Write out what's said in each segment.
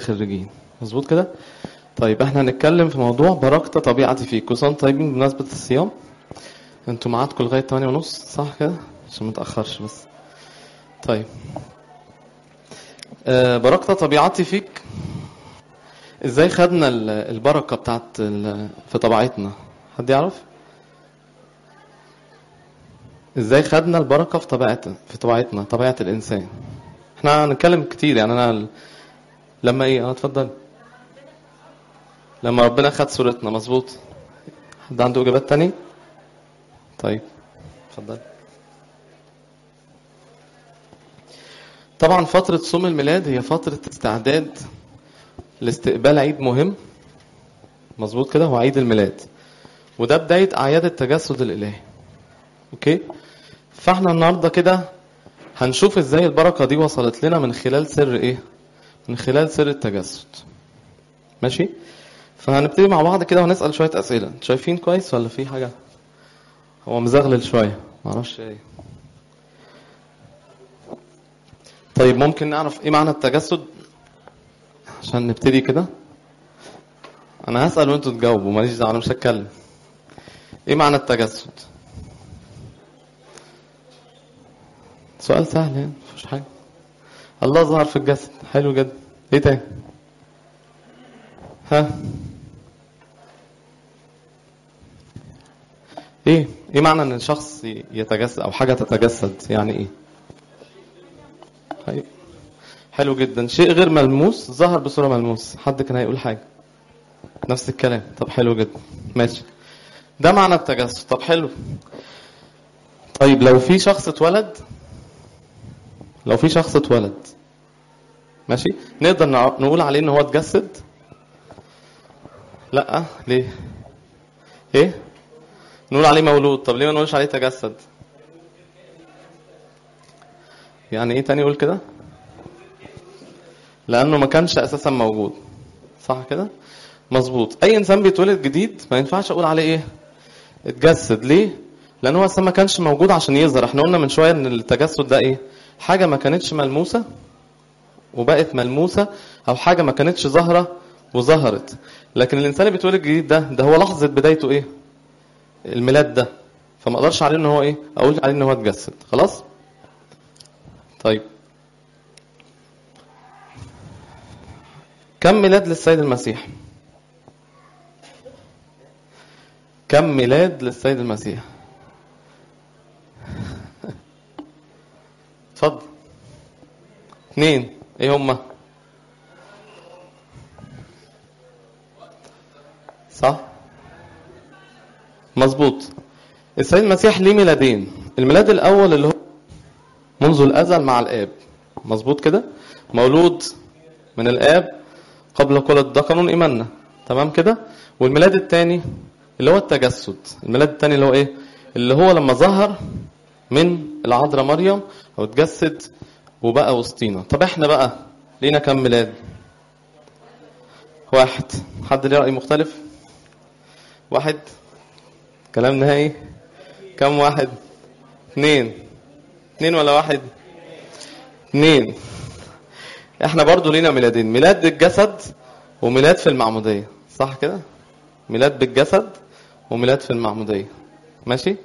الخريجين مظبوط كده طيب احنا هنتكلم في موضوع بركة طبيعتي فيك كل سنة وانتم طيبين بمناسبة الصيام انتوا معادكم لغاية 8 ونص صح كده عشان ما نتأخرش بس طيب آه بركة طبيعتي فيك ازاي خدنا ال- البركة بتاعت ال- في طبيعتنا حد يعرف ازاي خدنا البركة في طبيعتنا في طبيعتنا طبيعة الانسان احنا هنتكلم كتير يعني انا ال- لما ايه اه اتفضل لما ربنا خد صورتنا مظبوط حد عنده اجابات تاني طيب اتفضل طبعا فترة صوم الميلاد هي فترة استعداد لاستقبال عيد مهم مظبوط كده هو عيد الميلاد وده بداية أعياد التجسد الإلهي أوكي فاحنا النهاردة كده هنشوف ازاي البركة دي وصلت لنا من خلال سر ايه من خلال سر التجسد ماشي فهنبتدي مع بعض كده ونسأل شوية أسئلة انتوا شايفين كويس ولا في حاجة هو مزغلل شوية معرفش ايه طيب ممكن نعرف ايه معنى التجسد عشان نبتدي كده انا هسأل وانتوا تجاوبوا ماليش دعوه انا مش هتكلم ايه معنى التجسد سؤال سهل يعني مفيش حاجه الله ظهر في الجسد حلو جدا ايه تاني ها ايه ايه معنى ان شخص يتجسد او حاجه تتجسد يعني ايه طيب. حلو جدا شيء غير ملموس ظهر بصوره ملموس حد كان هيقول حاجه نفس الكلام طب حلو جدا ماشي ده معنى التجسد طب حلو طيب لو في شخص اتولد لو في شخص اتولد ماشي نقدر نع- نقول عليه ان هو اتجسد لا ليه ايه نقول عليه مولود طب ليه ما نقولش عليه تجسد يعني ايه تاني يقول كده لانه ما كانش اساسا موجود صح كده مظبوط اي انسان بيتولد جديد ما ينفعش اقول عليه ايه اتجسد ليه لان هو اصلا ما كانش موجود عشان يظهر احنا قلنا من شويه ان التجسد ده ايه حاجه ما كانتش ملموسه وبقت ملموسه او حاجه ما كانتش ظاهره وظهرت لكن الانسان اللي بيتولد جديد ده ده هو لحظه بدايته ايه الميلاد ده فما اقدرش عليه ان هو ايه اقول عليه ان هو اتجسد خلاص طيب كم ميلاد للسيد المسيح كم ميلاد للسيد المسيح اتفضل اثنين ايه هما صح مظبوط السيد المسيح ليه ميلادين الميلاد الاول اللي هو منذ الازل مع الاب مظبوط كده مولود من الاب قبل كل ذكر ايماننا تمام كده والميلاد الثاني اللي هو التجسد الميلاد الثاني اللي هو ايه اللي هو لما ظهر من العذراء مريم او اتجسد وبقى وسطينا طب احنا بقى لينا كم ميلاد واحد حد ليه رأي مختلف واحد كلام نهائي كم واحد اثنين اثنين ولا واحد اثنين احنا برضو لينا ميلادين ميلاد بالجسد وميلاد في المعمودية صح كده ميلاد بالجسد وميلاد في المعمودية ماشي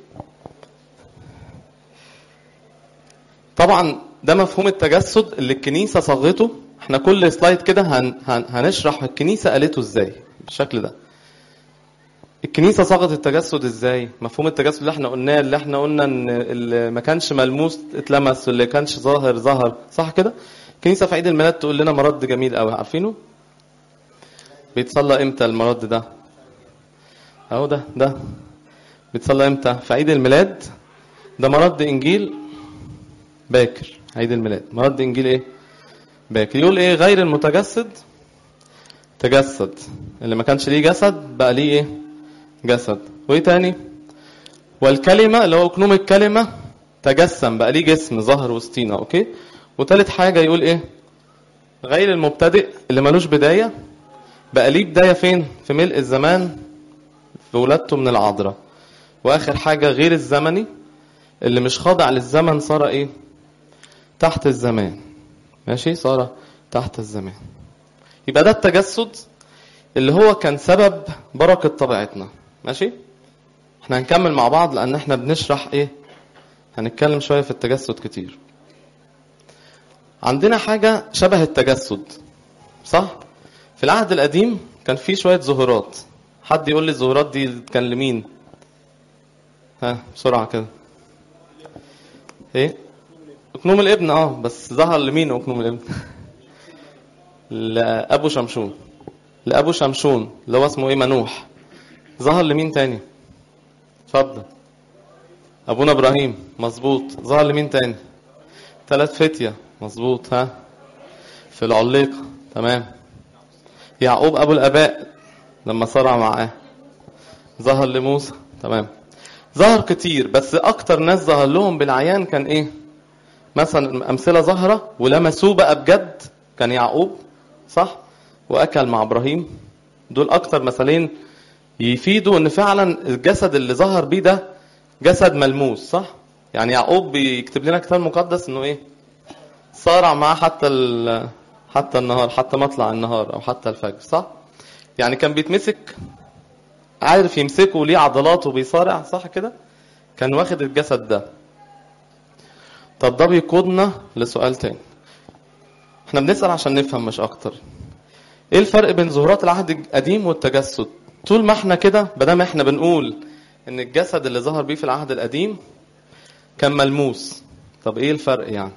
طبعا ده مفهوم التجسد اللي الكنيسة صاغته احنا كل سلايد كده هن هن هنشرح الكنيسة قالته ازاي بالشكل ده الكنيسة صاغت التجسد ازاي مفهوم التجسد اللي احنا قلناه اللي احنا قلنا ان اللي ما كانش ملموس اتلمس واللي كانش ظاهر ظهر صح كده الكنيسة في عيد الميلاد تقول لنا مرض جميل قوي عارفينه بيتصلى امتى المرض ده اهو ده ده بيتصلى امتى في عيد الميلاد ده مرض انجيل باكر عيد الميلاد مرض انجيل ايه باكر يقول ايه غير المتجسد تجسد اللي ما كانش ليه جسد بقى ليه ايه جسد وايه تاني والكلمة اللي هو أكنوم الكلمة تجسم بقى ليه جسم ظهر وسطينا اوكي وتالت حاجة يقول ايه غير المبتدئ اللي ملوش بداية بقى ليه بداية فين في ملء الزمان في ولادته من العذراء واخر حاجة غير الزمني اللي مش خاضع للزمن صار ايه تحت الزمان ماشي صار تحت الزمان يبقى ده التجسد اللي هو كان سبب بركة طبيعتنا ماشي احنا هنكمل مع بعض لان احنا بنشرح ايه هنتكلم شوية في التجسد كتير عندنا حاجة شبه التجسد صح في العهد القديم كان في شوية ظهورات حد يقول لي الظهورات دي كان لمين ها بسرعة كده ايه اكنوم الابن اه بس ظهر لمين اكنوم الابن لابو شمشون لابو شمشون اللي هو اسمه ايه منوح ظهر لمين تاني اتفضل ابونا ابراهيم مظبوط ظهر لمين تاني ثلاث فتية مظبوط ها في العليقة تمام يعقوب ابو الاباء لما صرع معاه ظهر لموسى تمام ظهر كتير بس اكتر ناس ظهر لهم بالعيان كان ايه مثلا امثله ظاهره ولمسوه بقى بجد كان يعقوب صح واكل مع ابراهيم دول اكتر مثالين يفيدوا ان فعلا الجسد اللي ظهر بيه ده جسد ملموس صح يعني يعقوب بيكتب لنا كتاب مقدس انه ايه صارع معاه حتى ال... حتى النهار حتى مطلع النهار او حتى الفجر صح يعني كان بيتمسك عارف يمسكه وليه عضلات وبيصارع صح كده كان واخد الجسد ده طب ده بيقودنا لسؤال تاني احنا بنسأل عشان نفهم مش اكتر ايه الفرق بين ظهورات العهد القديم والتجسد طول ما احنا كده بدام احنا بنقول ان الجسد اللي ظهر بيه في العهد القديم كان ملموس طب ايه الفرق يعني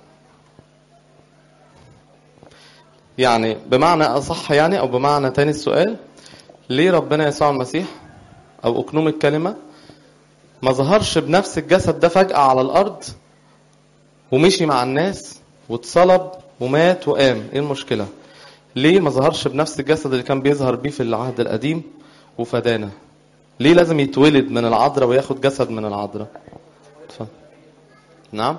يعني بمعنى اصح يعني او بمعنى تاني السؤال ليه ربنا يسوع المسيح او اكنوم الكلمه ما ظهرش بنفس الجسد ده فجاه على الارض ومشي مع الناس واتصلب ومات وقام ايه المشكله ليه ما ظهرش بنفس الجسد اللي كان بيظهر بيه في العهد القديم وفدانا ليه لازم يتولد من العذراء وياخد جسد من العذراء اتفضل نعم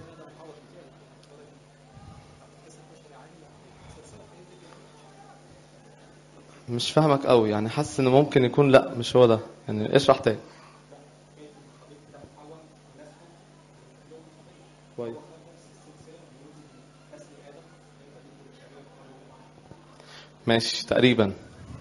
مش فاهمك قوي يعني حاسس ان ممكن يكون لا مش هو ده يعني اشرح تاني كويس ماشي تقريبا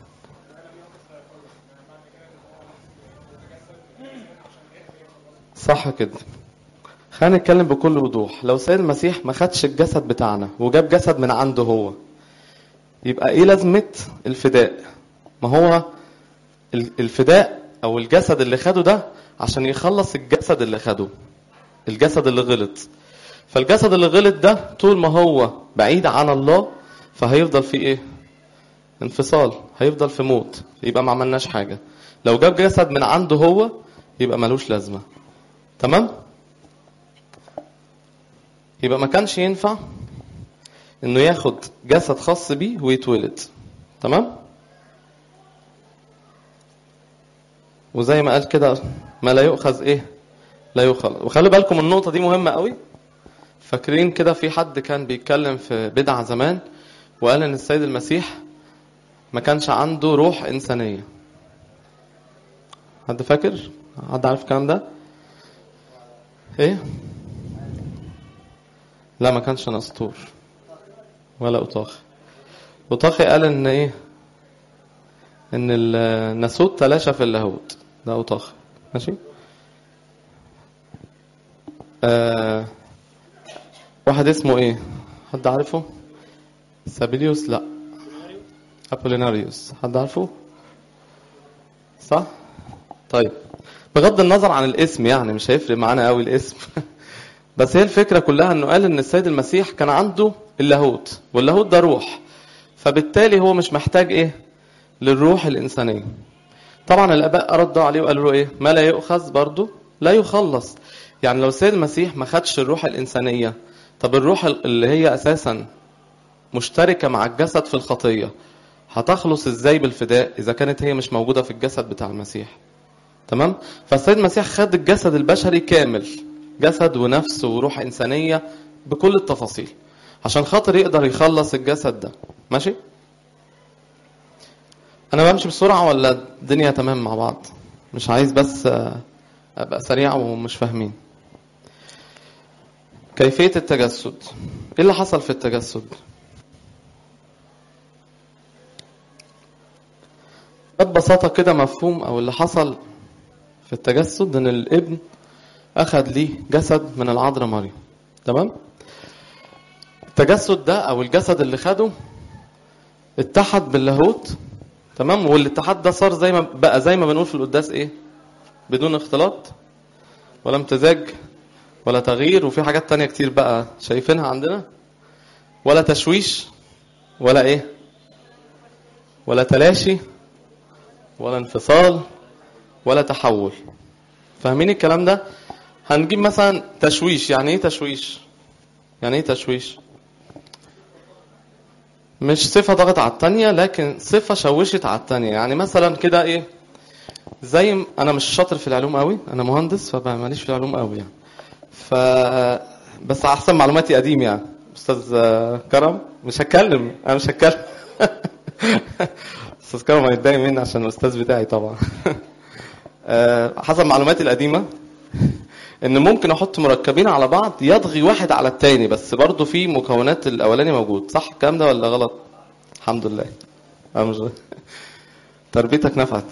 صح كده خلينا نتكلم بكل وضوح لو سيد المسيح ما خدش الجسد بتاعنا وجاب جسد من عنده هو يبقى ايه لازمة الفداء ما هو الفداء او الجسد اللي خده ده عشان يخلص الجسد اللي خده الجسد اللي غلط فالجسد اللي غلط ده طول ما هو بعيد عن الله فهيفضل في ايه انفصال هيفضل في موت يبقى ما عملناش حاجة لو جاب جسد من عنده هو يبقى ملوش لازمة تمام يبقى ما كانش ينفع انه ياخد جسد خاص بيه ويتولد تمام وزي ما قال كده ما لا يؤخذ ايه لا يخلص وخلي بالكم النقطة دي مهمة قوي فاكرين كده في حد كان بيتكلم في بدعة زمان وقال ان السيد المسيح ما كانش عنده روح إنسانية حد فاكر حد عارف الكلام ده ايه لا ما كانش نسطور ولا أطاخي أطاخي قال ان ايه ان الناسوت تلاشى في اللاهوت ده أطاخي ماشي آه واحد اسمه ايه حد عارفه سابيليوس لا ابوليناريوس حد عارفه صح طيب بغض النظر عن الاسم يعني مش هيفرق معانا قوي الاسم بس هي الفكره كلها انه قال ان السيد المسيح كان عنده اللاهوت واللاهوت ده روح فبالتالي هو مش محتاج ايه للروح الانسانيه طبعا الاباء ردوا عليه وقالوا له ايه ما لا يؤخذ برضه لا يخلص يعني لو السيد المسيح ما خدش الروح الانسانيه طب الروح اللي هي اساسا مشتركه مع الجسد في الخطيه هتخلص ازاي بالفداء اذا كانت هي مش موجوده في الجسد بتاع المسيح تمام فالسيد المسيح خد الجسد البشري كامل جسد ونفس وروح انسانيه بكل التفاصيل عشان خاطر يقدر يخلص الجسد ده ماشي انا بمشي بسرعه ولا الدنيا تمام مع بعض مش عايز بس ابقى سريع ومش فاهمين كيفيه التجسد ايه اللي حصل في التجسد ببساطة كده مفهوم أو اللي حصل في التجسد إن الابن أخذ ليه جسد من العذراء مريم تمام التجسد ده أو الجسد اللي خده اتحد باللاهوت تمام والاتحاد ده صار زي ما بقى زي ما بنقول في القداس ايه بدون اختلاط ولا امتزاج ولا تغيير وفي حاجات تانية كتير بقى شايفينها عندنا ولا تشويش ولا ايه ولا تلاشي ولا انفصال ولا تحول فاهمين الكلام ده هنجيب مثلا تشويش يعني ايه تشويش يعني ايه تشويش مش صفة ضغط على التانية لكن صفة شوشت على التانية يعني مثلا كده ايه زي م- انا مش شاطر في العلوم قوي انا مهندس فماليش في العلوم قوي يعني ف بس احسن معلوماتي قديم يعني استاذ آه، كرم مش هتكلم انا مش هتكلم استاذ كرم هيتضايق مني عشان الاستاذ بتاعي طبعا آه، حسب معلوماتي القديمه ان ممكن احط مركبين على بعض يضغي واحد على التاني بس برضه في مكونات الاولاني موجود صح الكلام ده ولا غلط الحمد لله أنا مش تربيتك نفعت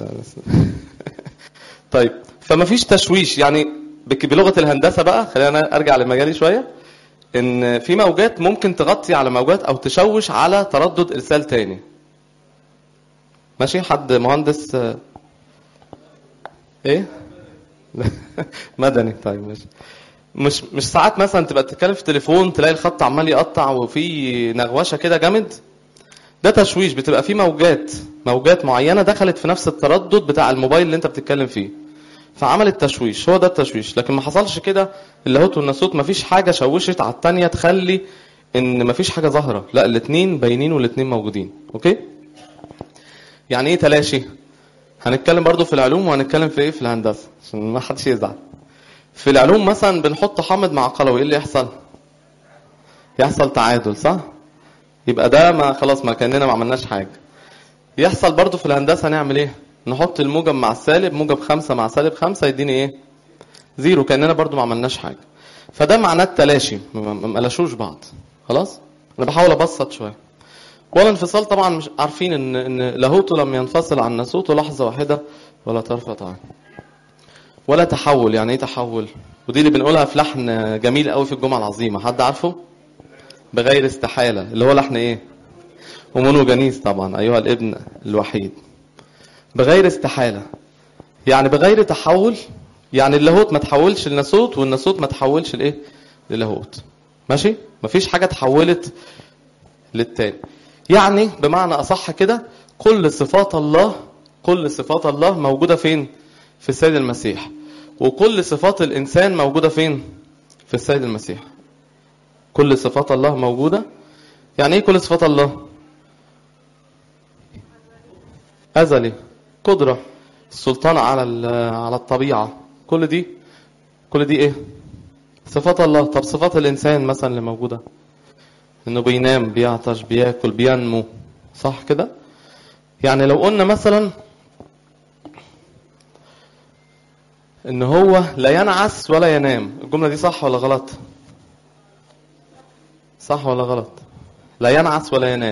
طيب فما فيش تشويش يعني بك- بلغه الهندسه بقى خلينا ارجع لمجالي شويه ان في موجات ممكن تغطي على موجات او تشوش على تردد ارسال تاني ماشي حد مهندس آه، ايه مدني طيب ماشي مش مش ساعات مثلا تبقى تتكلم في تليفون تلاقي الخط عمال يقطع وفي نغوشه كده جامد ده تشويش بتبقى فيه موجات موجات معينه دخلت في نفس التردد بتاع الموبايل اللي انت بتتكلم فيه فعملت تشويش هو ده التشويش لكن ما حصلش كده اللاهوت والناسوت ما فيش حاجه شوشت على التانية تخلي ان ما فيش حاجه ظاهره لا الاثنين باينين والاثنين موجودين اوكي يعني ايه تلاشي هنتكلم برضو في العلوم وهنتكلم في ايه في الهندسه عشان ما حدش يزعل في العلوم مثلا بنحط حامض مع قلوي ايه اللي يحصل يحصل تعادل صح يبقى ده ما خلاص ما كاننا ما عملناش حاجه يحصل برضو في الهندسه نعمل ايه نحط الموجب مع السالب موجب خمسة مع سالب خمسة يديني ايه زيرو كاننا برضو ما عملناش حاجه فده معناه التلاشي ما ما- ما قلشوش بعض خلاص انا بحاول ابسط شويه ولا انفصال طبعا مش عارفين ان ان لاهوته لم ينفصل عن ناسوته لحظه واحده ولا طرفه عين ولا تحول يعني ايه تحول ودي اللي بنقولها في لحن جميل قوي في الجمعه العظيمه حد عارفه بغير استحاله اللي هو لحن ايه ومونوجانيس طبعا ايها الابن الوحيد بغير استحاله يعني بغير تحول يعني اللاهوت ما تحولش لناسوت والناسوت ما تحولش لايه للاهوت ماشي مفيش حاجه اتحولت للتاني يعني بمعنى اصح كده كل صفات الله كل صفات الله موجوده فين في السيد المسيح وكل صفات الانسان موجوده فين في السيد المسيح كل صفات الله موجوده يعني ايه كل صفات الله ازلي قدره السلطنه على ال- على الطبيعه كل دي كل دي ايه صفات الله طب صفات الانسان مثلا اللي موجوده انه بينام بيعطش بياكل بينمو صح كده يعني لو قلنا مثلا ان هو لا ينعس ولا ينام الجمله دي صح ولا غلط صح ولا غلط لا ينعس ولا ينام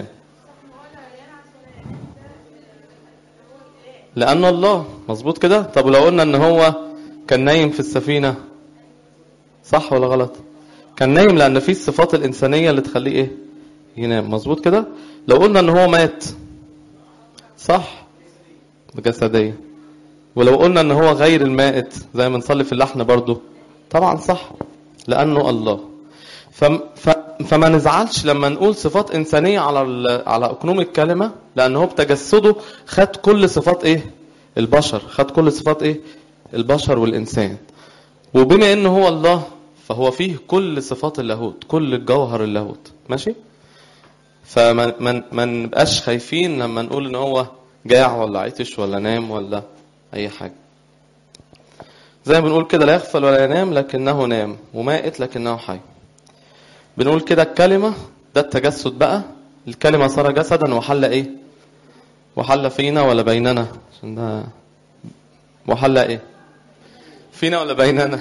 لانه الله مظبوط كده طب لو قلنا ان هو كان نايم في السفينه صح ولا غلط كان نايم لان في الصفات الانسانيه اللي تخليه ايه ينام مظبوط كده لو قلنا ان هو مات صح جسديا ولو قلنا ان هو غير المائت زي ما نصلي في اللحن برضو طبعا صح لانه الله فم ف فما نزعلش لما نقول صفات انسانيه على ال- على اقنوم الكلمه لان هو بتجسده خد كل صفات ايه البشر خد كل صفات ايه البشر والانسان وبما انه هو الله فهو فيه كل صفات اللاهوت كل الجوهر اللاهوت ماشي فما ما ما نبقاش خايفين لما نقول ان هو جاع ولا عطش ولا نام ولا اي حاجه زي ما بنقول كده لا يغفل ولا ينام لكنه نام ومائت لكنه حي بنقول كده الكلمه ده التجسد بقى الكلمه صار جسدا وحل ايه وحل فينا ولا بيننا عشان ده وحل ايه فينا ولا بيننا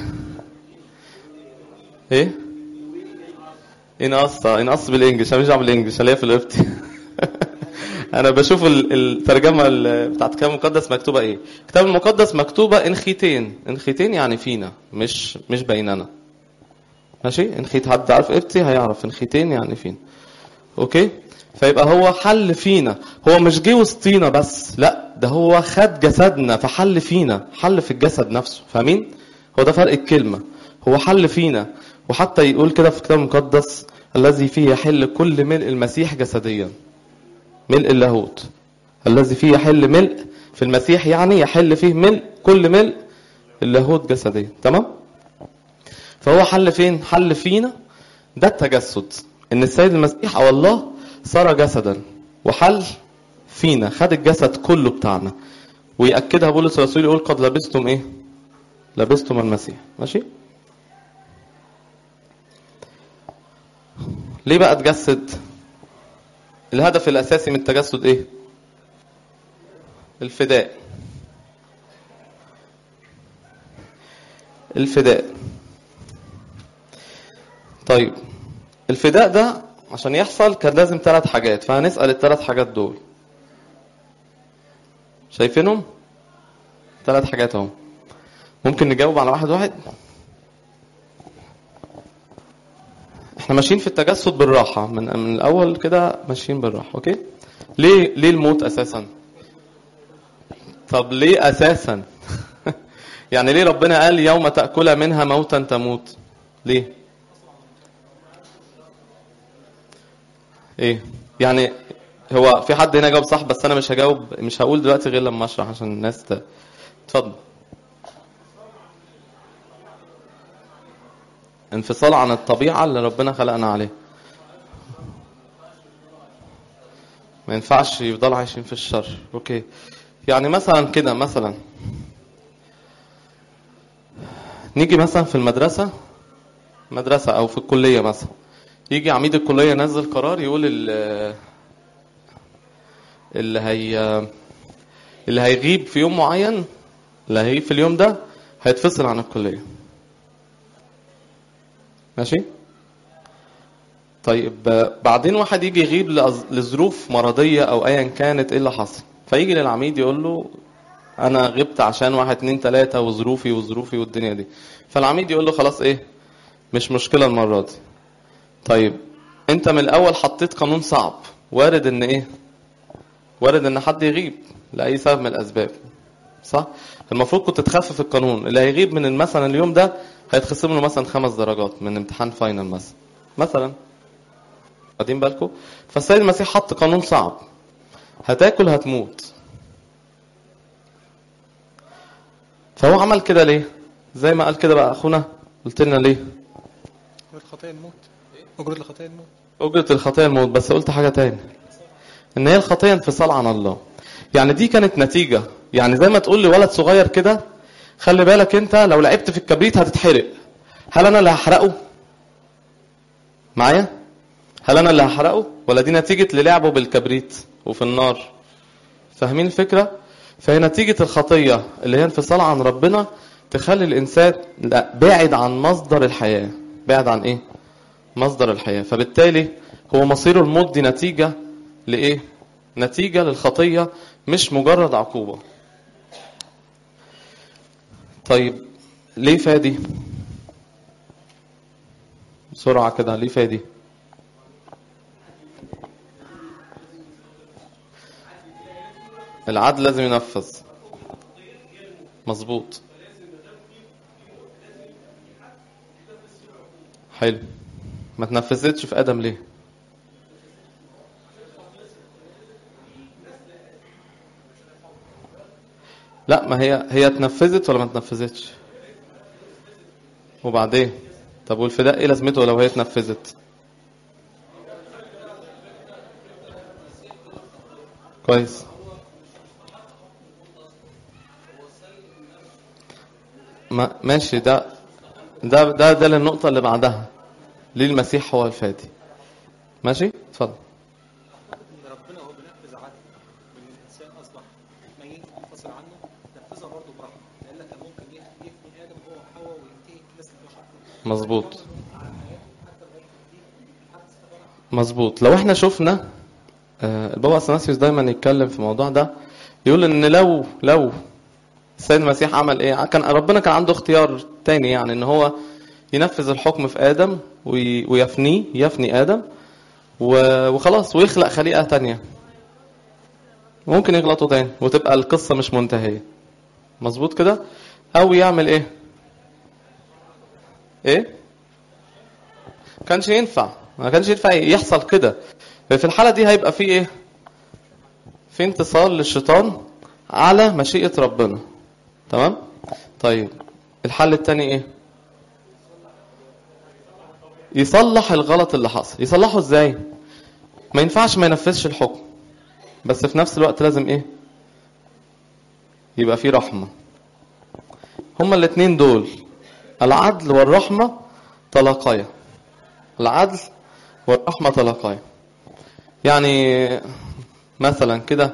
ايه انقص انقص بالانجلش انا مش دعوه بالانجلش الاقيها في القبطي انا بشوف ال- الترجمه ال- بتاعت الكتاب المقدس مكتوبه ايه الكتاب المقدس مكتوبه انخيتين انخيتين يعني فينا مش مش بيننا ماشي انخيت حد عارف ابتي هيعرف انخيتين يعني فينا اوكي فيبقى هو حل فينا هو مش جه وسطينا بس لا ده هو خد جسدنا فحل فينا حل في الجسد نفسه فاهمين هو ده فرق الكلمه هو حل فينا وحتى يقول كده في الكتاب المقدس الذي فيه يحل كل ملء المسيح جسديا ملء اللاهوت الذي فيه يحل ملء في المسيح يعني يحل فيه ملء كل ملء اللاهوت جسديا تمام فهو حل فين حل فينا ده التجسد ان السيد المسيح او الله صار جسدا وحل فينا خد الجسد كله بتاعنا ويأكدها بولس الرسول يقول قد لبستم ايه لبستم المسيح ماشي ليه بقى تجسد الهدف الاساسي من التجسد ايه الفداء الفداء طيب الفداء ده عشان يحصل كان لازم ثلاث حاجات فهنسأل الثلاث حاجات دول شايفينهم ثلاث حاجات اهو ممكن نجاوب على واحد واحد احنا ماشيين في التجسد بالراحة من من الأول كده ماشيين بالراحة أوكي ليه ليه الموت أساسا طب ليه أساسا يعني ليه ربنا قال يوم تأكل منها موتا تموت ليه ايه يعني هو في حد هنا جاوب صح بس انا مش هجاوب مش هقول دلوقتي غير لما اشرح عشان الناس ت... اتفضل انفصال عن الطبيعة اللي ربنا خلقنا عليها ما ينفعش يفضلوا عايشين في الشر اوكي يعني مثلا كده مثلا نيجي مثلا في المدرسة مدرسة او في الكلية مثلا يجي عميد الكلية ينزل قرار يقول ال- اللي هي اللي هيغيب في يوم معين اللي هيغيب في اليوم ده هيتفصل عن الكلية ماشي طيب آه، بعدين واحد يجي يغيب لأز- لظروف مرضية او ايا كانت ايه اللي حصل فيجي للعميد يقول له انا غبت عشان واحد اتنين تلاتة وظروفي وظروفي والدنيا دي فالعميد يقول له خلاص ايه مش مشكلة المرة دي طيب انت من الاول حطيت قانون صعب وارد ان ايه وارد ان حد يغيب لاي سبب من الاسباب صح المفروض كنت تخفف القانون اللي هيغيب من مثلا اليوم ده هيتخصم له مثلا خمس درجات من امتحان فاينل مثلا مثلا واخدين بالكم فالسيد المسيح حط قانون صعب هتاكل هتموت فهو عمل كده ليه زي ما قال كده بقى اخونا قلت لنا ليه الخطايا الموت أجرة الخطايا الموت أجرة الخطية الموت بس قلت حاجة تاني إن هي الخطية انفصال عن الله يعني دي كانت نتيجة يعني زي ما تقول لي ولد صغير كده خلي بالك أنت لو لعبت في الكبريت هتتحرق هل أنا اللي هحرقه؟ معايا؟ هل أنا اللي هحرقه؟ ولا دي نتيجة للعبه بالكبريت وفي النار؟ فاهمين الفكرة؟ فهي نتيجة الخطية اللي هي انفصال عن ربنا تخلي الإنسان لا بعد عن مصدر الحياة بعد عن إيه؟ مصدر الحياة فبالتالي هو مصير الموت دي نتيجة لإيه؟ نتيجة للخطية مش مجرد عقوبة طيب ليه فادي؟ بسرعة كده ليه فادي؟ العدل لازم ينفذ مظبوط حلو ما تنفذتش في ادم ليه لا ما هي هي اتنفذت ولا ما اتنفذتش وبعدين طب والفداء ايه لازمته لو هي اتنفذت كويس ما ماشي ده ده ده ده للنقطة اللي بعدها ليه المسيح هو الفادي ماشي اتفضل إن ربنا هو بينفذ عدل وإن الإنسان أصبح ميت منفصل عنه نفذها برضه برحمة لأن كان ممكن يف- يفني آدم هو وحواء وينتهي نسل البشر كله. مظبوط على حياته حتى لغاية الدين حتى استمر مظبوط لو احنا شفنا آه، البابا اثناسيوس دايما يتكلم في الموضوع ده يقول ان لو لو السيد المسيح عمل ايه كان ربنا كان عنده اختيار تاني يعني ان هو ينفذ الحكم في ادم وي- ويفنيه يفني ادم و- وخلاص ويخلق خليقه تانية ممكن يغلطوا تاني وتبقى القصه مش منتهيه مظبوط كده او يعمل ايه ايه كانش ينفع ما كانش ينفع يحصل كده في الحالة دي هيبقى في ايه في انتصار للشيطان على مشيئة ربنا تمام طيب الحل التاني ايه يصلح الغلط اللي حصل يصلحه ازاي ما ينفعش ما ينفذش الحكم بس في نفس الوقت لازم ايه يبقى في رحمة هما الاتنين دول العدل والرحمة تلاقيا العدل والرحمة تلاقيا يعني مثلا كده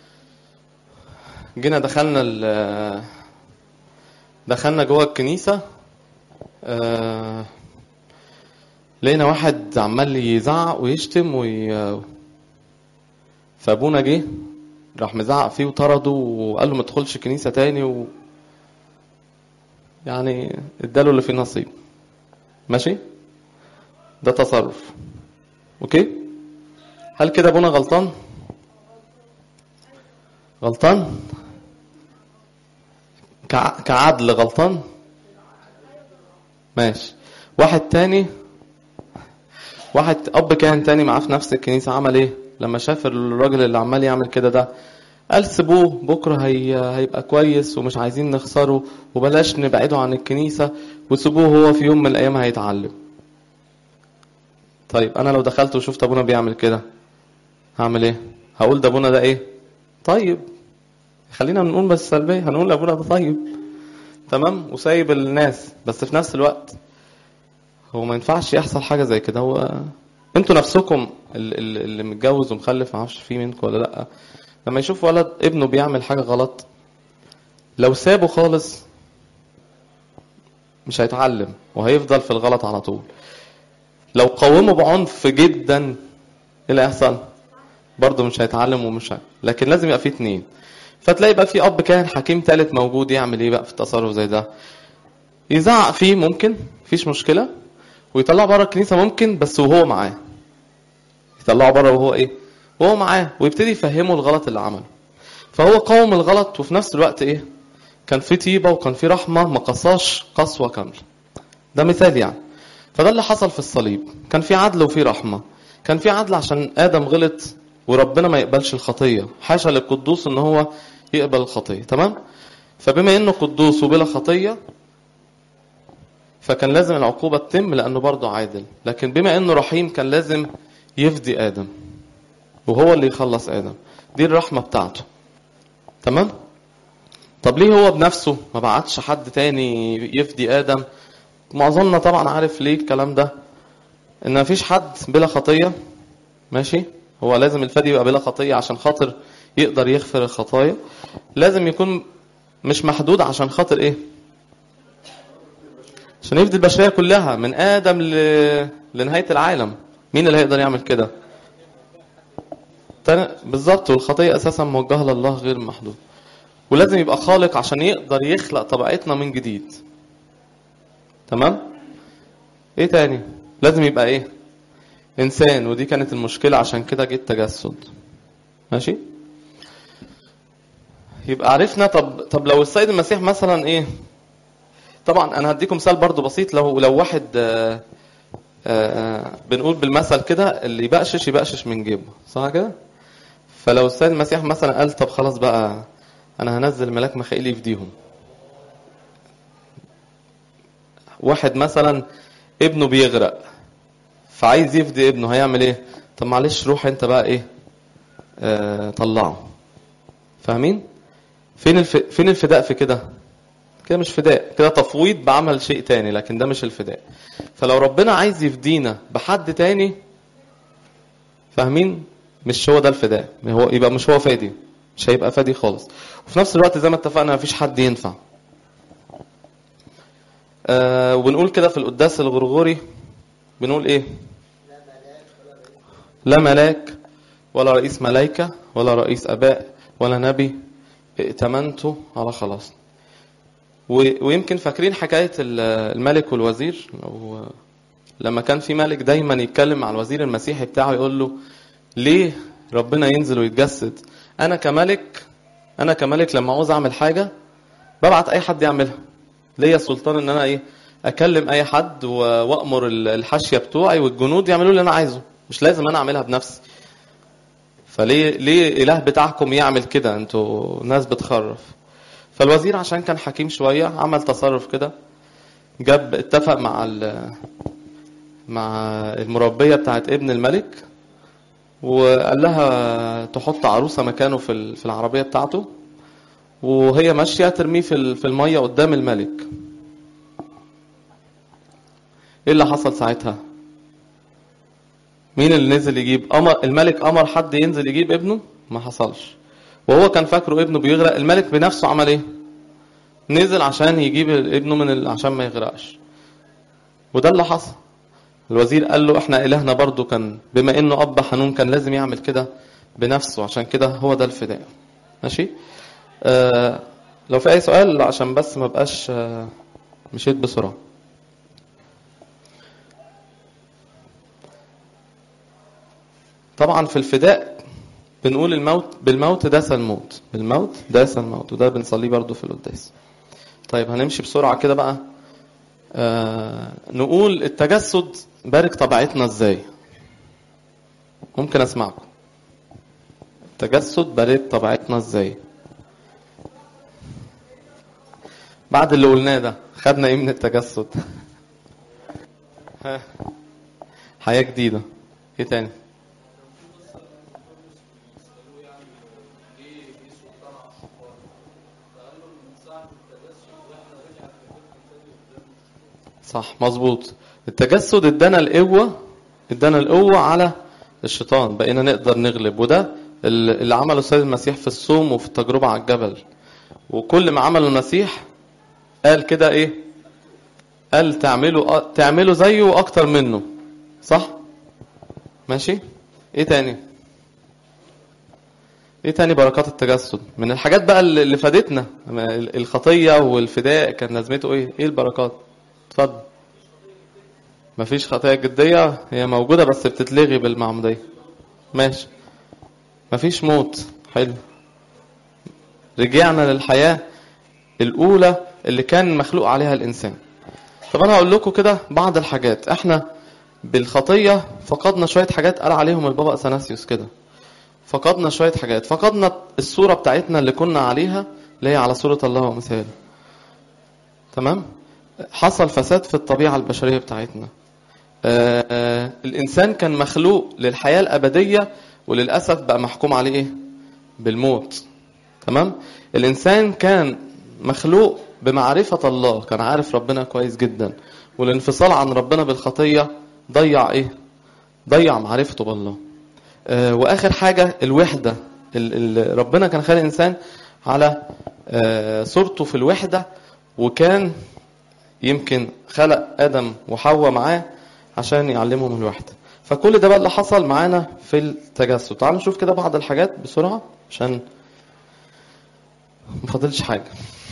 جينا دخلنا ال دخلنا جوه الكنيسة آه، لقينا واحد عمال يزعق ويشتم وي... فابونا جه راح مزعق فيه وطرده وقال له ما تدخلش كنيسة تاني و... يعني اداله اللي فيه نصيب ماشي ده تصرف اوكي هل كده ابونا غلطان غلطان كع... كعدل غلطان ماشي واحد تاني واحد اب كاهن تاني معاه في نفس الكنيسه عمل ايه لما شاف الراجل اللي عمال يعمل كده ده قال سيبوه بكره هي... هيبقى كويس ومش عايزين نخسره وبلاش نبعده عن الكنيسه وسيبوه هو في يوم من الايام هيتعلم طيب انا لو دخلت وشفت ابونا بيعمل كده هعمل ايه هقول ده ابونا ده ايه طيب خلينا نقول بس سلبيه هنقول ابونا ده طيب تمام وسايب الناس بس في نفس الوقت هو ما ينفعش يحصل حاجه زي كده هو انتوا نفسكم ال- ال- اللي متجوز ومخلف ما اعرفش في منكم ولا لا لما يشوف ولد ابنه بيعمل حاجه غلط لو سابه خالص مش هيتعلم وهيفضل في الغلط على طول لو قومه بعنف جدا ايه اللي هيحصل برضه مش هيتعلم ومش هي... لكن لازم يبقى في اتنين فتلاقي بقى في اب كان حكيم تالت موجود يعمل ايه بقى في التصرف زي ده يزعق فيه ممكن مفيش مشكله ويطلعه بره الكنيسه ممكن بس وهو معاه يطلعه بره وهو ايه وهو معاه ويبتدي يفهمه الغلط اللي عمله فهو قاوم الغلط وفي نفس الوقت ايه كان في طيبه وكان في رحمه ما قصاش قسوه كامله ده مثال يعني فده اللي حصل في الصليب كان في عدل وفي رحمه كان في عدل عشان ادم غلط وربنا ما يقبلش الخطيه حاشا للقدوس ان هو يقبل الخطيه تمام فبما انه قدوس وبلا خطيه فكان لازم العقوبة تتم لأنه برضه عادل لكن بما أنه رحيم كان لازم يفدي آدم وهو اللي يخلص آدم دي الرحمة بتاعته تمام طب ليه هو بنفسه ما بعتش حد تاني يفدي آدم معظمنا طبعا عارف ليه الكلام ده ان مفيش حد بلا خطية ماشي هو لازم الفدي يبقى بلا خطية عشان خاطر يقدر يغفر الخطايا لازم يكون مش محدود عشان خاطر ايه عشان يفدي البشرية كلها من آدم ل... لنهاية العالم مين اللي هيقدر يعمل كده تاني- بالظبط والخطية أساسا موجهة لله غير محدود ولازم يبقى خالق عشان يقدر يخلق طبيعتنا من جديد تمام ايه تاني لازم يبقى ايه انسان ودي كانت المشكلة عشان كده جه التجسد ماشي يبقى عرفنا طب طب لو السيد المسيح مثلا ايه طبعا انا هديكم مثال برضو بسيط لو لو واحد آه، آه، بنقول بالمثل كده اللي يبقشش يبقشش من جيبه صح كده فلو السيد المسيح مثلا قال طب خلاص بقى انا هنزل ملاك ميخائيل يفديهم واحد مثلا ابنه بيغرق فعايز يفدي ابنه هيعمل ايه طب معلش روح انت بقى ايه آه طلعه فاهمين فين الف... فين الفداء في كده كده مش فداء كده تفويض بعمل شيء تاني لكن ده مش الفداء فلو ربنا عايز يفدينا بحد تاني فاهمين مش هو ده الفداء هو يبقى مش هو فادي مش هيبقى فادي خالص وفي نفس الوقت زي ما اتفقنا مفيش حد ينفع آه وبنقول كده في القداس الغرغوري بنقول ايه لا ملاك ولا رئيس ملائكة ولا رئيس أباء ولا نبي ائتمنته على خلاص و- ويمكن فاكرين حكاية ال- الملك والوزير لو لما كان في ملك دايما يتكلم مع الوزير المسيحي بتاعه يقول له ليه ربنا ينزل ويتجسد انا كملك انا كملك لما عاوز اعمل حاجه ببعت اي حد يعملها ليا سلطان ان انا ايه اكلم اي حد و- وامر ال- الحاشيه بتوعي والجنود يعملوا اللي انا عايزه مش لازم انا اعملها بنفسي فليه ليه اله بتاعكم يعمل كده انتوا ناس بتخرف فالوزير عشان كان حكيم شويه عمل تصرف كده جاب اتفق مع ال- مع المربيه بتاعت ابن الملك وقال لها تحط عروسه مكانه في ال- في العربيه بتاعته وهي ماشيه ترميه في ال- في الميه قدام الملك ايه اللي حصل ساعتها مين اللي نزل يجيب أمر الملك امر حد ينزل يجيب ابنه ما حصلش وهو كان فاكره ابنه بيغرق الملك بنفسه عمل ايه نزل عشان يجيب ابنه من ال... عشان ما يغرقش وده اللي حصل الوزير قال له احنا الهنا برضو كان بما انه اب حنون كان لازم يعمل كده بنفسه عشان كده هو ده الفداء ماشي آه لو في اي سؤال عشان بس ما بقاش آه مشيت بسرعه طبعا في الفداء بنقول الموت بالموت داس الموت بالموت داس الموت وده بنصليه برضو في القداس طيب هنمشي بسرعة كده بقى آه نقول التجسد بارك طبيعتنا ازاي ممكن اسمعكم التجسد بارك طبيعتنا ازاي بعد اللي قلناه ده خدنا ايه من التجسد ها حياة جديدة ايه تاني صح مظبوط التجسد ادانا القوة ادانا القوة على الشيطان بقينا نقدر نغلب وده اللي عمله السيد المسيح في الصوم وفي التجربة على الجبل وكل ما عمله المسيح قال كده ايه قال تعملوا تعملوا زيه واكتر منه صح ماشي ايه تاني ايه تاني بركات التجسد من الحاجات بقى اللي فادتنا الخطية والفداء كان لازمته ايه ايه البركات اتفضل مفيش خطايا جدية هي موجودة بس بتتلغي بالمعمودية ماشي مفيش موت حلو رجعنا للحياة الأولى اللي كان مخلوق عليها الإنسان طب أنا هقول لكم كده بعض الحاجات احنا بالخطية فقدنا شوية حاجات قال عليهم البابا أثناسيوس كده فقدنا شوية حاجات فقدنا الصورة بتاعتنا اللي كنا عليها اللي هي على صورة الله ومثاله تمام حصل فساد في الطبيعة البشرية بتاعتنا آآ آآ الإنسان كان مخلوق للحياة الأبدية وللأسف بقى محكوم عليه إيه؟ بالموت تمام الإنسان كان مخلوق بمعرفة الله كان عارف ربنا كويس جدا والانفصال عن ربنا بالخطية ضيع إيه ضيع معرفته بالله وآخر حاجة الوحدة ال ال ربنا كان خالق الإنسان على صورته في الوحدة وكان يمكن خلق آدم وحواء معاه عشان يعلمهم الوحدة فكل ده بقى اللي حصل معانا في التجسد تعالوا نشوف كده بعض الحاجات بسرعة عشان ما فاضلش حاجة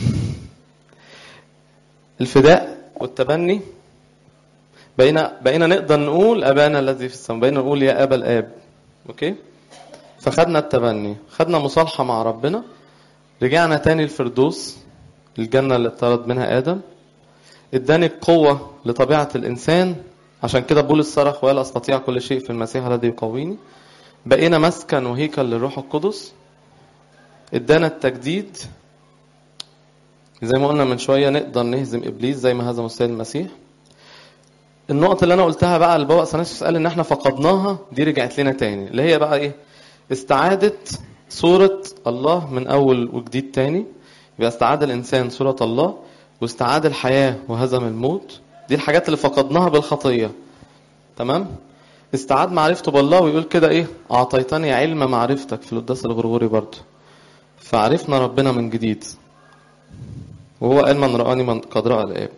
الفداء والتبني بقينا بقينا نقدر نقول أبانا الذي في السماء بقينا نقول يا أبا الآب أوكي فخدنا التبني خدنا مصالحة مع ربنا رجعنا تاني الفردوس الجنة اللي اطرد منها آدم اداني القوة لطبيعة الإنسان عشان كده بولس صرخ وقال أستطيع كل شيء في المسيح الذي يقويني بقينا مسكن وهيكل للروح القدس ادانا التجديد زي ما قلنا من شوية نقدر نهزم إبليس زي ما هزم السيد المسيح النقطة اللي أنا قلتها بقى البابا أثناسيوس قال إن إحنا فقدناها دي رجعت لنا تاني اللي هي بقى إيه استعادة صورة الله من أول وجديد تاني يبقى استعاد الإنسان صورة الله واستعاد الحياة وهزم الموت دي الحاجات اللي فقدناها بالخطية تمام استعاد معرفته بالله ويقول كده ايه اعطيتني علم معرفتك في القداس الغرغوري برضه فعرفنا ربنا من جديد وهو قال من رآني من قد رأى الآب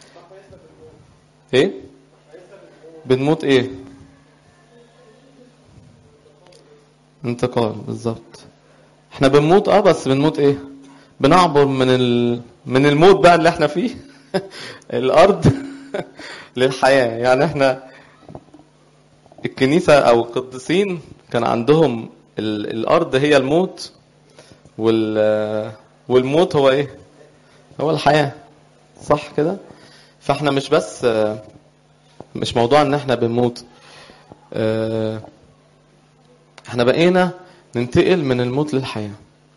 ايه بنموت ايه انتقال بالظبط احنا بنموت اه بس بنموت ايه بنعبر من ال... من الموت بقى اللي احنا فيه الارض للحياه يعني احنا الكنيسه او القديسين كان عندهم ال... الارض هي الموت وال... والموت هو ايه هو الحياه صح كده فاحنا مش بس مش موضوع ان احنا بنموت اه احنا بقينا ننتقل من الموت للحياة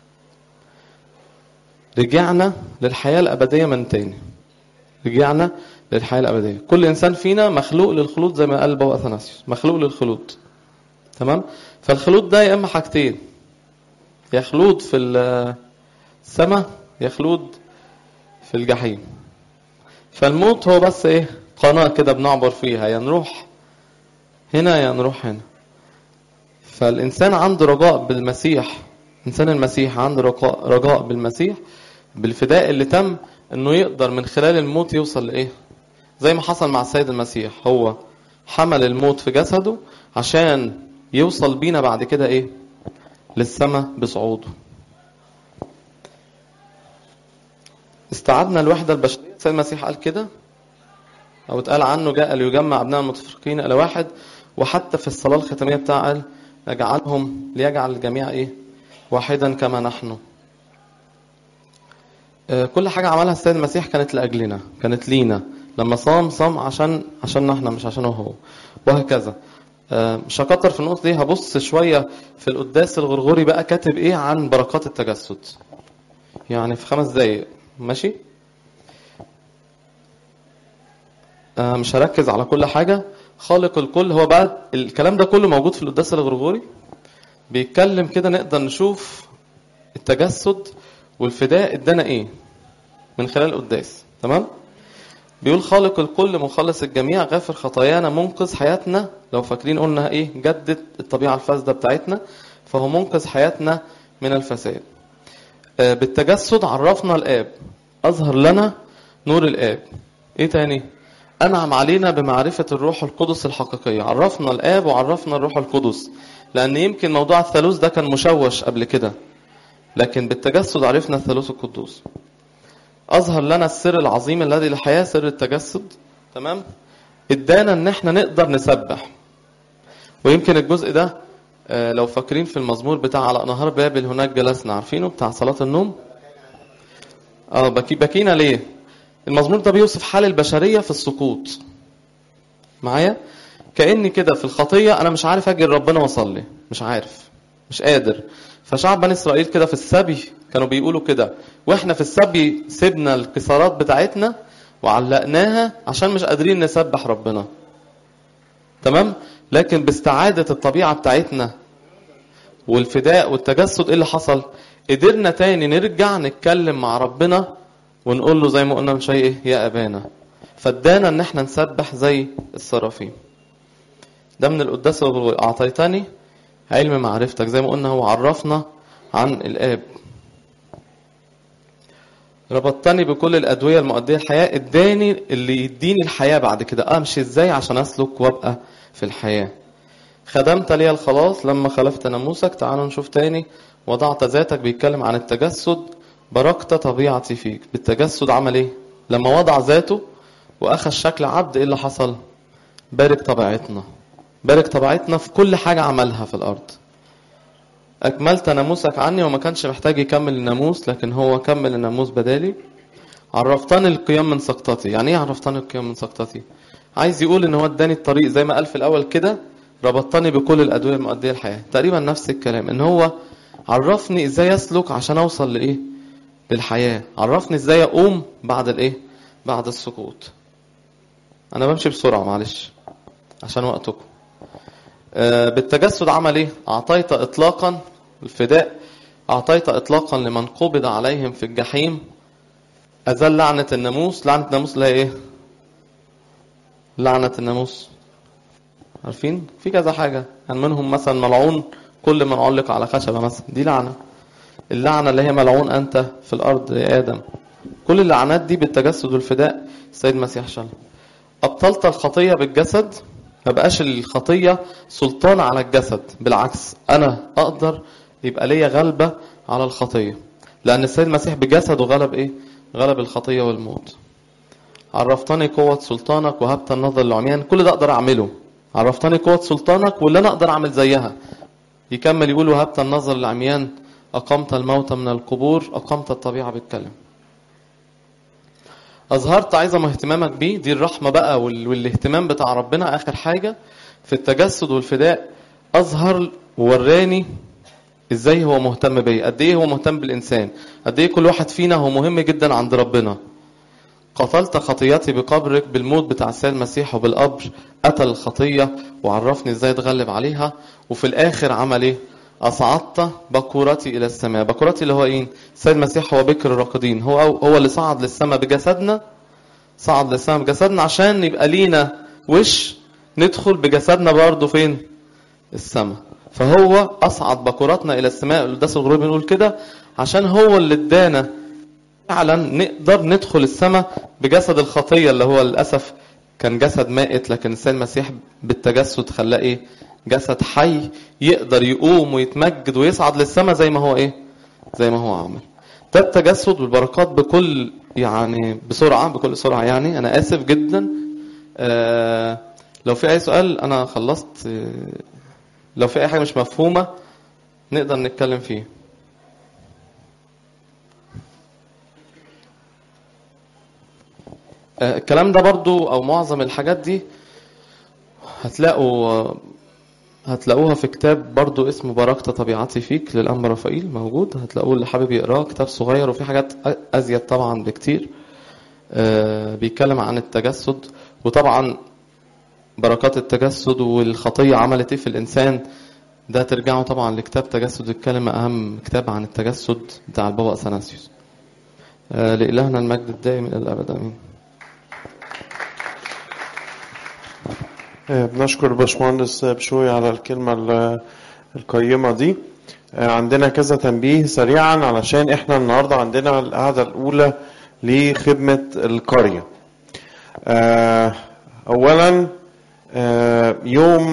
رجعنا للحياة الأبدية من تاني رجعنا للحياة الأبدية كل إنسان فينا مخلوق للخلود زي ما قال بابا أثناسيوس مخلوق للخلود تمام فالخلود ده يا إما حاجتين يا خلود في السماء يا خلود في الجحيم فالموت هو بس ايه قناة كده بنعبر فيها يا نروح هنا يا نروح هنا فالإنسان عنده رجاء بالمسيح إنسان المسيح عنده رجاء, رجاء بالمسيح بالفداء اللي تم إنه يقدر من خلال الموت يوصل لإيه زي ما حصل مع السيد المسيح هو حمل الموت في جسده عشان يوصل بينا بعد كده إيه للسماء بصعوده استعدنا الوحدة البشرية السيد المسيح قال كده أو اتقال عنه جاء ليجمع أبناء المتفرقين إلى واحد وحتى في الصلاة الختامية بتاع قال يجعلهم ليجعل الجميع إيه واحدا كما نحن كل حاجة عملها السيد المسيح كانت لأجلنا كانت لينا لما صام صام عشان عشان احنا مش عشانه هو وهكذا مش هكتر في النقطة دي هبص شوية في القداس الغرغوري بقى كاتب ايه عن بركات التجسد يعني في خمس دقايق ماشي مش هركز على كل حاجة خالق الكل هو بقى الكلام ده كله موجود في القداس الغرغوري بيتكلم كده نقدر نشوف التجسد والفداء ادانا ايه من خلال القداس تمام بيقول خالق الكل مخلص الجميع غافر خطايانا منقذ حياتنا لو فاكرين قلنا ايه جدد الطبيعة الفاسدة بتاعتنا فهو منقذ حياتنا من الفساد بالتجسد عرفنا الآب أظهر لنا نور الآب ايه تاني أنعم علينا بمعرفة الروح القدس الحقيقية عرفنا الآب وعرفنا الروح القدس لأن يمكن موضوع الثالوث ده كان مشوش قبل كده لكن بالتجسد عرفنا الثالوث القدوس أظهر لنا السر العظيم الذي للحياة سر التجسد تمام ادانا ان احنا نقدر نسبح ويمكن الجزء ده لو فاكرين في المزمور بتاع على نهار بابل هناك جلسنا عارفينه بتاع صلاة النوم اه بكي بكينا ليه المزمور ده بيوصف حال البشرية في السقوط معايا كأني كده في الخطية أنا مش عارف أجي لربنا وأصلي مش عارف مش قادر فشعب بني إسرائيل كده في السبي كانوا بيقولوا كده وإحنا في السبي سيبنا الكسارات بتاعتنا وعلقناها عشان مش قادرين نسبح ربنا تمام لكن باستعادة الطبيعة بتاعتنا والفداء والتجسد ايه اللي حصل قدرنا تاني نرجع نتكلم مع ربنا ونقول له زي ما قلنا من شيء ايه يا ابانا فادانا ان احنا نسبح زي السرافيم ده من القداس الغلوي اعطيتني علم معرفتك زي ما قلنا هو عرفنا عن الاب ربطتني بكل الادويه المؤديه الحياه اداني اللي يديني الحياه بعد كده امشي ازاي عشان اسلك وابقى في الحياه خدمت لي الخلاص لما خلفت ناموسك تعالوا نشوف تاني وضعت ذاتك بيتكلم عن التجسد بركت طبيعتي فيك بالتجسد عمل ايه لما وضع ذاته واخذ شكل عبد ايه اللي حصل بارك طبيعتنا بارك طبيعتنا في كل حاجة عملها في الارض اكملت ناموسك عني وما كانش محتاج يكمل الناموس لكن هو كمل الناموس بدالي عرفتني القيام من سقطتي يعني ايه عرفتني القيام من سقطتي عايز يقول ان هو اداني الطريق زي ما قال في الاول كده ربطني بكل الادويه المؤديه للحياه تقريبا نفس الكلام ان هو عرفني ازاي اسلك عشان اوصل لايه للحياه عرفني ازاي اقوم بعد الايه بعد السقوط انا بمشي بسرعه معلش عشان وقتكم آه بالتجسد عمل ايه اعطيت اطلاقا الفداء اعطيت اطلاقا لمن قبض عليهم في الجحيم ازال لعنه الناموس لعنه الناموس اللي هي ايه لعنه الناموس عارفين في كذا حاجة يعني منهم مثلا ملعون كل من علق على خشبة مثلا دي لعنة اللعنة اللي هي ملعون أنت في الأرض يا آدم كل اللعنات دي بالتجسد والفداء السيد المسيح شال أبطلت الخطية بالجسد ما بقاش الخطية سلطان على الجسد بالعكس أنا أقدر يبقى ليا غلبة على الخطية لأن السيد المسيح بجسده غلب إيه؟ غلب الخطية والموت عرفتني قوة سلطانك وهبت النظر للعميان كل ده أقدر أعمله عرفتني قوة سلطانك واللي أنا أقدر أعمل زيها يكمل يقول وهبت النظر للعميان أقمت الموت من القبور أقمت الطبيعة بالكلم أظهرت عظم اهتمامك بيه دي الرحمة بقى وال- والاهتمام بتاع ربنا آخر حاجة في التجسد والفداء أظهر ووراني ازاي هو مهتم بيا قد ايه هو مهتم بالانسان قد ايه كل واحد فينا هو مهم جدا عند ربنا قتلت خطيتي بقبرك بالموت بتاع السيد المسيح وبالقبر قتل الخطيه وعرفني ازاي اتغلب عليها وفي الاخر عمل ايه اصعدت بكورتي الى السماء بكورتي اللي هو ايه السيد المسيح هو بكر الراقدين هو هو اللي صعد للسماء بجسدنا صعد للسماء بجسدنا عشان يبقى لينا وش ندخل بجسدنا برضه فين السماء فهو أصعد بكراتنا إلى السماء القداس الغروب بنقول كده عشان هو اللي ادانا فعلا نقدر ندخل السماء بجسد الخطية اللي هو للأسف كان جسد مائت لكن السيد المسيح بالتجسد خلاه إيه جسد حي يقدر يقوم ويتمجد ويصعد للسماء زي ما هو إيه زي ما هو عمل ده التجسد والبركات بكل يعني بسرعة بكل سرعة يعني أنا آسف جدا آه لو في أي سؤال أنا خلصت آه لو في اي حاجه مش مفهومه نقدر نتكلم فيه آه، الكلام ده برضو او معظم الحاجات دي هتلاقوا هتلاقوها في كتاب برضو اسمه باركت طبيعتي فيك للأنبا رفائيل موجود هتلاقوه اللي حابب يقراه كتاب صغير وفي حاجات أزيد طبعا بكتير آه، بيتكلم عن التجسد وطبعا بركات التجسد والخطية عملت ايه في الإنسان ده ترجعوا طبعا لكتاب تجسد الكلمة أهم كتاب عن التجسد بتاع البابا أثناسيوس آه، لإلهنا المجد الدائم إلى الأبد آمين آه، بنشكر باشمهندس بشوي على الكلمة ال- القيمة دي آه، عندنا كذا تنبيه سريعا علشان احنا النهاردة عندنا القعدة الأولى لخدمة القرية آه، أولا آه، يوم